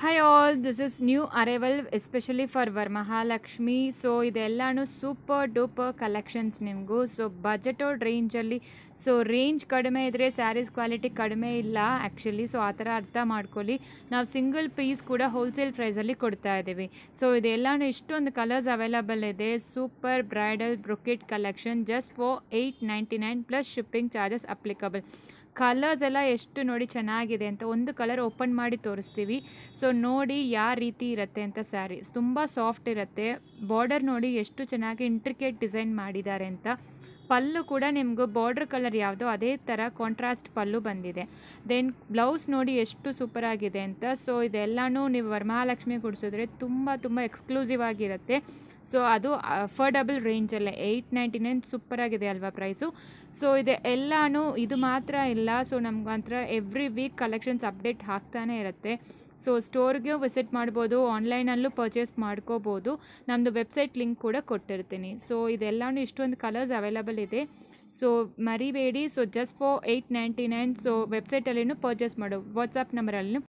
hi all this is new arrival especially for Varamahalakshmi so ಇದೆಲ್ಲನೂ super duper collections ನಿಮಗೂ so ಬಜೆಟೋಡ್ ರೇಂಜಲ್ಲಿ so range ಕಡಿಮೆ ಇದ್ದರೆ ಸ್ಯಾರೀಸ್ ಕ್ವಾಲಿಟಿ ಕಡಿಮೆ ಇಲ್ಲ ಆ್ಯಕ್ಚುಲಿ ಸೊ ಆ ಥರ ಅರ್ಥ ಮಾಡ್ಕೊಳ್ಳಿ ನಾವು ಸಿಂಗಲ್ ಪೀಸ್ ಕೂಡ ಹೋಲ್ಸೇಲ್ ಪ್ರೈಸಲ್ಲಿ ಕೊಡ್ತಾ ಇದ್ದೀವಿ ಸೊ ಇದೆಲ್ಲನೂ ಇಷ್ಟೊಂದು ಕಲರ್ಸ್ ಅವೈಲಬಲ್ ಇದೆ super bridal brocade collection just for eight ninety nine plus shipping charges applicable colours ಎಲ್ಲ ಎಷ್ಟು ನೋಡಿ ಚೆನ್ನಾಗಿದೆ ಅಂತ ಒಂದು ಕಲರ್ ಓಪನ್ ಮಾಡಿ ತೋರಿಸ್ತೀವಿ ಸೊ ನೋಡಿ ಯಾವ ರೀತಿ ಇರುತ್ತೆ ಅಂತ ಸ್ಯಾರಿ ತುಂಬ ಸಾಫ್ಟ್ ಇರುತ್ತೆ ಬಾರ್ಡರ್ ನೋಡಿ ಎಷ್ಟು ಚೆನ್ನಾಗಿ ಇಂಟ್ರಿಕೇಟ್ ಡಿಸೈನ್ ಮಾಡಿದ್ದಾರೆ ಅಂತ ಪಲ್ಲು ಕೂಡ ನಿಮಗೂ ಬಾರ್ಡ್ರ್ ಕಲರ್ ಯಾವುದೋ ಅದೇ ಥರ ಕಾಂಟ್ರಾಸ್ಟ್ ಪಲ್ಲು ಬಂದಿದೆ ದೆನ್ ಬ್ಲೌಸ್ ನೋಡಿ ಎಷ್ಟು ಸೂಪರ್ ಆಗಿದೆ ಅಂತ ಸೊ ಇದೆಲ್ಲನೂ ನೀವು ವರಮಹಾಲಕ್ಷ್ಮಿ ಕೊಡಿಸಿದ್ರೆ ತುಂಬ ತುಂಬ ಎಕ್ಸ್ಕ್ಲೂಸಿವ್ ಆಗಿರುತ್ತೆ ಸೊ ಅದು ಅಫೋರ್ಡಬಲ್ ರೇಂಜಲ್ಲೇ ಏಯ್ಟ್ ನೈಂಟಿ ನೈನ್ ಸೂಪರ್ ಆಗಿದೆ ಅಲ್ವಾ ಪ್ರೈಸು ಸೊ ಇದೆ ಎಲ್ಲನೂ ಇದು ಮಾತ್ರ ಇಲ್ಲ ಸೊ ನಮ್ಗೆ ಮಾತ್ರ ಎವ್ರಿ ವೀಕ್ ಕಲೆಕ್ಷನ್ಸ್ ಅಪ್ಡೇಟ್ ಆಗ್ತಾನೆ ಇರುತ್ತೆ ಸೊ ಸ್ಟೋರ್ಗೆ ವಿಸಿಟ್ ಮಾಡ್ಬೋದು ಆನ್ಲೈನಲ್ಲೂ ಪರ್ಚೇಸ್ ಮಾಡ್ಕೋಬೋದು ನಮ್ಮದು ವೆಬ್ಸೈಟ್ ಲಿಂಕ್ ಕೂಡ ಕೊಟ್ಟಿರ್ತೀನಿ ಸೊ ಇದೆಲ್ಲನೂ ಇಷ್ಟೊಂದು ಕಲರ್ಸ್ ಅವೈಲಬಲ್ ಇದೆ ಸೊ ಮರಿಬೇಡಿ so just for eight ninety nine so ವೆಬ್ಸೈಟಲ್ಲಿನೂ ಪರ್ಚೇಸ್ ಮಾಡು ವಾಟ್ಸಪ್ ನಂಬರಲ್ಲಿನೂ